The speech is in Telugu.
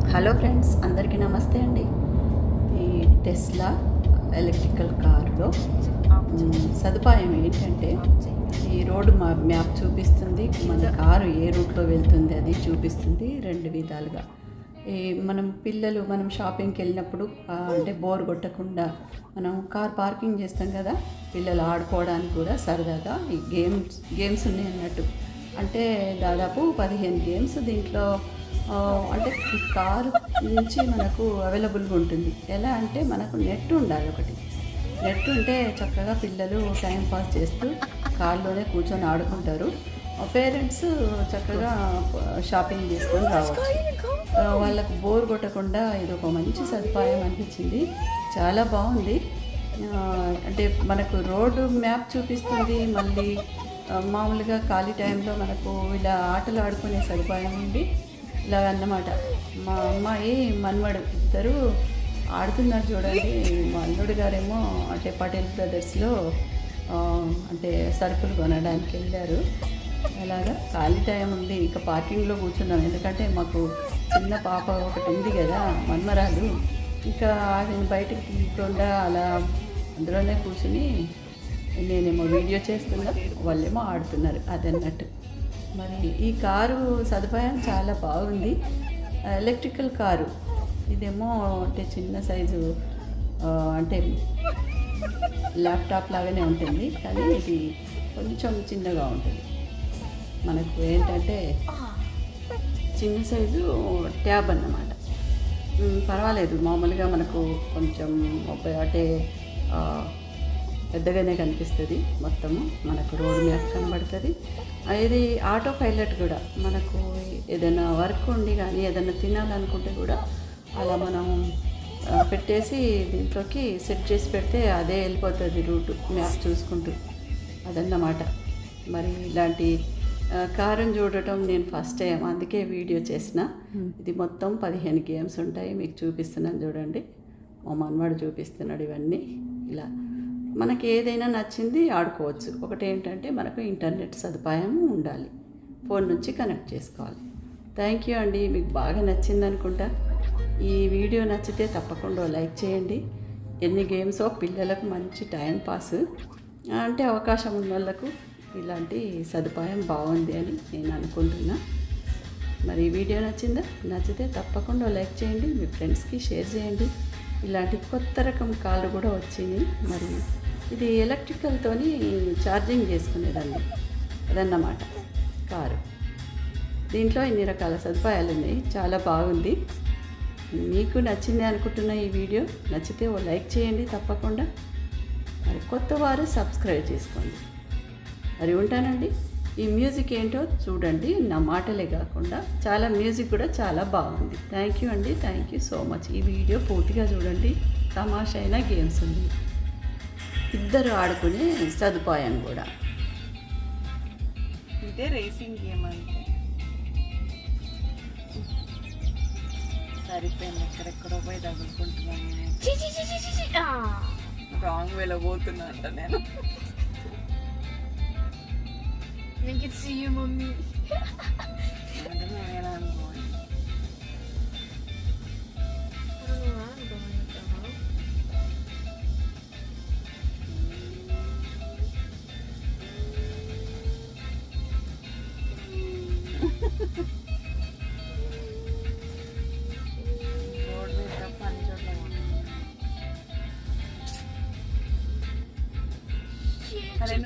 హలో ఫ్రెండ్స్ అందరికీ నమస్తే అండి ఈ టెస్లా ఎలక్ట్రికల్ కారులో మ్, సదుపాయం ఏంటంటే ఈ రోడ్డు మా మ్యాప్ చూపిస్తుంది మన కారు ఏ రూట్లో వెళ్తుంది అది చూపిస్తుంది రెండు విధాలుగా ఈ మనం పిల్లలు మనం షాపింగ్కి వెళ్ళినప్పుడు ఆ, అంటే బోర్ కొట్టకుండా మనం కార్ పార్కింగ్ చేస్తాం కదా పిల్లలు ఆడుకోవడానికి కూడా సరదాగా ఈ గేమ్స్ గేమ్స్ ఉన్నాయి అన్నట్టు అంటే దాదాపు పదిహేను గేమ్స్ దీంట్లో ఆ, అంటే ఈ కారు నుంచి మనకు అవైలబుల్గా ఉంటుంది ఎలా అంటే మనకు నెట్ ఉండాలి ఒకటి నెట్ ఉంటే చక్కగా పిల్లలు టైం పాస్ చేస్తూ కార్లోనే కూర్చొని ఆడుకుంటారు పేరెంట్స్ చక్కగా షాపింగ్ చేసుకొని రావచ్చు ఆ, వాళ్ళకు బోర్ కొట్టకుండా ఇది ఒక మంచి సదుపాయం అనిపించింది చాలా బాగుంది ఆ, అంటే మనకు రోడ్డు మ్యాప్ చూపిస్తుంది మళ్ళీ ఆ, మామూలుగా ఖాళీ టైంలో మనకు ఇలా ఆటలు ఆడుకునే సదుపాయం ఉంది ఇలా అన్నమాట మా అమ్మాయి మన్మడు ఇద్దరు ఆడుతున్నారు చూడండి మా అల్లుడు గారేమో అంటే పటేల్ బ్రదర్స్లో ఆ, అంటే సరుకులు కొనడానికి వెళ్ళారు అలాగా ఖాళీ టైం ఉంది ఇంకా పార్కింగ్లో కూర్చున్నాం ఎందుకంటే మాకు చిన్న పాప ఒకటి ఉంది కదా మన్మరాలు ఇంకా ఆమెను బయటకు తీయకుండా అలా అందులోనే కూర్చుని నేనేమో వీడియో చేస్తున్నా వాళ్ళేమో ఆడుతున్నారు అదన్నట్టు మరి ఈ కారు సదుపాయం చాలా బాగుంది ఎలక్ట్రికల్ కారు ఇదేమో అంటే చిన్న సైజు ఆ, అంటే ల్యాప్టాప్ లాగానే ఉంటుంది కానీ ఇది కొంచెం చిన్నగా ఉంటుంది మనకు ఏంటంటే చిన్న సైజు ట్యాబ్ అన్నమాట మ్, పర్వాలేదు మామూలుగా మనకు కొంచెం ఒక- అంటే ఆ, పెద్దగానే కనిపిస్తుంది మొత్తము మనకు రోడ్ మ్యాప్ కనబడుతుంది ఆ, ఇది ఆటో పైలట్ కూడా మనకు ఏదైనా వర్క్ ఉండి కానీ ఏదైనా తినాలనుకుంటే కూడా అలా మనం ఆ, పెట్టేసి దీంట్లోకి సెట్ చేసి పెడితే అదే వెళ్ళిపోతుంది రూట్ మ్యాప్ చూసుకుంటూ అదన్నమాట మరి ఇలాంటి ఆ, కారం చూడటం నేను ఫస్ట్ టైం అందుకే వీడియో చేసిన ఇది మొత్తం పదిహేను గేమ్స్ ఉంటాయి మీకు చూపిస్తున్నాను చూడండి మా మనవాడు చూపిస్తున్నాడు ఇవన్నీ ఇలా మనకి ఏదైనా నచ్చింది ఆడుకోవచ్చు ఒకటి ఏంటంటే మనకు ఇంటర్నెట్ సదుపాయం ఉండాలి ఫోన్ నుంచి కనెక్ట్ చేసుకోవాలి థ్యాంక్ యూ అండి మీకు బాగా నచ్చింది అనుకుంటా ఈ వీడియో నచ్చితే తప్పకుండా లైక్ చేయండి ఎన్ని గేమ్సో పిల్లలకు మంచి టైం పాస్ అంటే అవకాశం ఉన్న వాళ్ళకు ఇలాంటి సదుపాయం బాగుంది అని నేను అనుకుంటున్నా మరి ఈ వీడియో నచ్చిందా నచ్చితే తప్పకుండా లైక్ చేయండి మీ ఫ్రెండ్స్కి షేర్ చేయండి ఇలాంటి కొత్త రకం కాళ్ళు కూడా వచ్చింది మరి ఇది ఎలక్ట్రికల్తోని ఛార్జింగ్ చేసుకునేదండి అదన్నమాట కారు దీంట్లో ఇన్ని రకాల సదుపాయాలు ఉన్నాయి చాలా బాగుంది మీకు నచ్చింది అనుకుంటున్న ఈ వీడియో నచ్చితే ఓ లైక్ చేయండి తప్పకుండా మరి కొత్త వారు సబ్స్క్రైబ్ చేసుకోండి మరి ఉంటానండి ఈ మ్యూజిక్ ఏంటో చూడండి నా మాటలే కాకుండా చాలా మ్యూజిక్ కూడా చాలా బాగుంది థ్యాంక్ యూ అండి థ్యాంక్ యూ సో మచ్ ఈ వీడియో పూర్తిగా చూడండి తమాషైన గేమ్స్ ఉంది ఇద్దరు ఆడుకునే సదుపాయం కూడా ఇదే రేసింగ్ గేమ్ అంటే సరిపోయింది ఎక్కడెక్కడో పోయి తగులుకుంటున్నాను చి చి చి చి చి చి. ఆ. రాంగ్ వేలో పోతున్నా అంట నేను I can see you, mommy. అంటే నేను అనుకోండి I don't know where I'm going with the house. Road మీద తప్ప అన్ని చోట్ల పోతున్నా. Shit. అరే